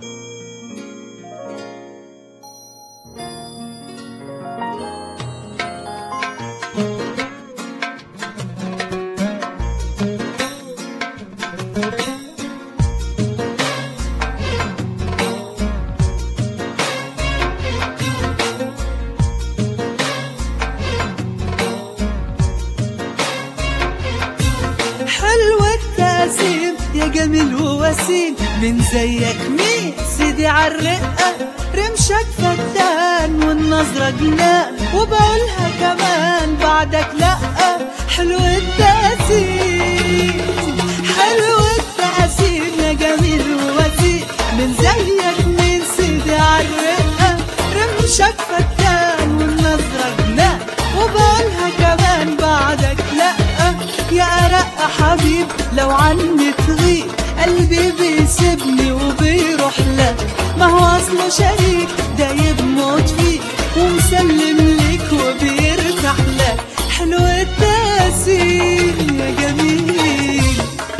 حلو التقسيم يا جميل ووسيم من زيك مين سيدي عالرقة رمشك فتان والنظرة جنان وبقولها كمان بعدك لأ حلو التقسيم حلو التقسيم يا جميل ووسيم من زيك مين سيدي عالرقة رمشك فتان والنظرة جنان وبقولها كمان بعدك لأ يا أرق حبيب لو عني تغيب قلبي بيسيبني وبيروح لك ما هو أصله شريك دايب موت فيك ومسلم لك وبيرتاح لك حلو التأثير يا جميل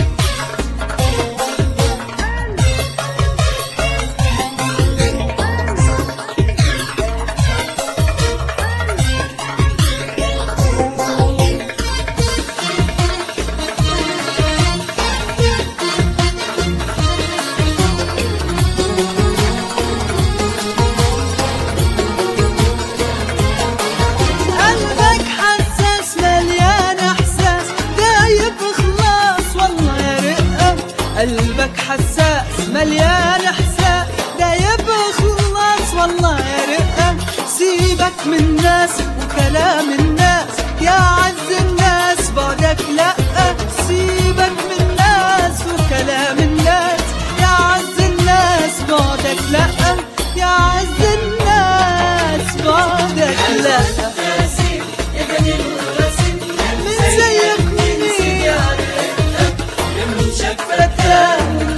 قلبك حساس مليان احساس دايب خلاص والله يا رقه قلبك حساس مليان احساس دايب خلاص والله يا رقه سيبك من الناس وكلام الناس يا عز الناس بعدك لا سيبك من الناس وكلام الناس يا عز الناس بعدك لا يا عز الناس بعدك لا من زيك منين فتان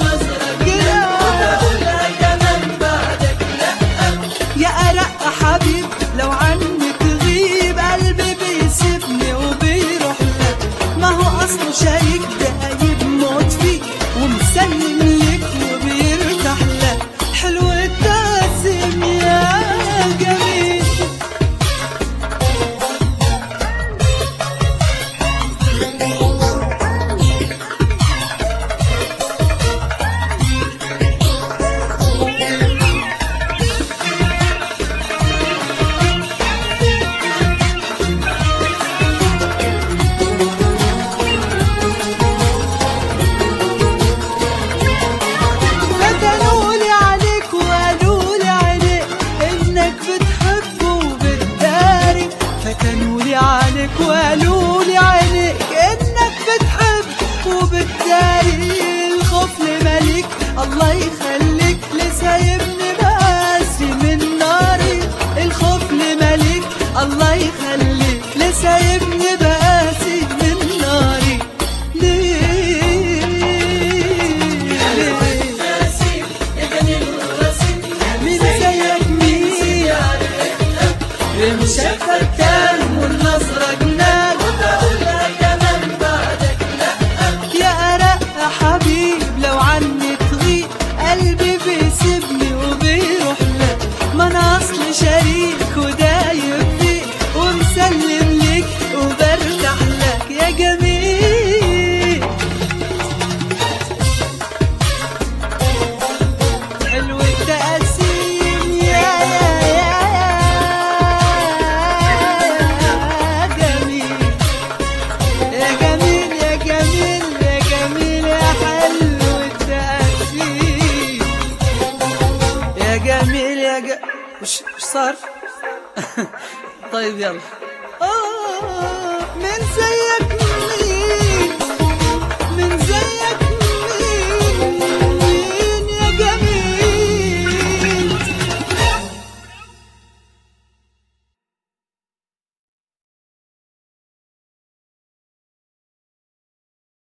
يا أرق حبيب لو عني تغيب قلبي بيسيبني وبيروح لك ما هو أصله شريك دايب موت فيك ومسلم لك وبيرتاح لك حلو التقسيم يا جميل فتنولي عليك وقالولي عليك انك بتحبه وبتداري فتنولي عليك وقالولي عليك انك بتحب وبتداري الخوف لملك الله يخليك لسايبني باسي من ناري الخوف لملك الله يخليك لسايبني باسي من ناري ليه ليه من زيك مين رمشك فتان والنظرة جنان وبقولها كمان بعدك لا يا أرق حبيب لو عني تغيب قلبي بيسيبني وبيروح لك ما أنا أصلي شريك ودايب فيك ومسلم لك وبرتاح لك يا جميل حلو التقسيم يا يا يا جميل يا جميل يا جميل يا جميل يا حلو التقسيم يا جميل يا ج... وش وش صار؟ طيب يلا آه من زي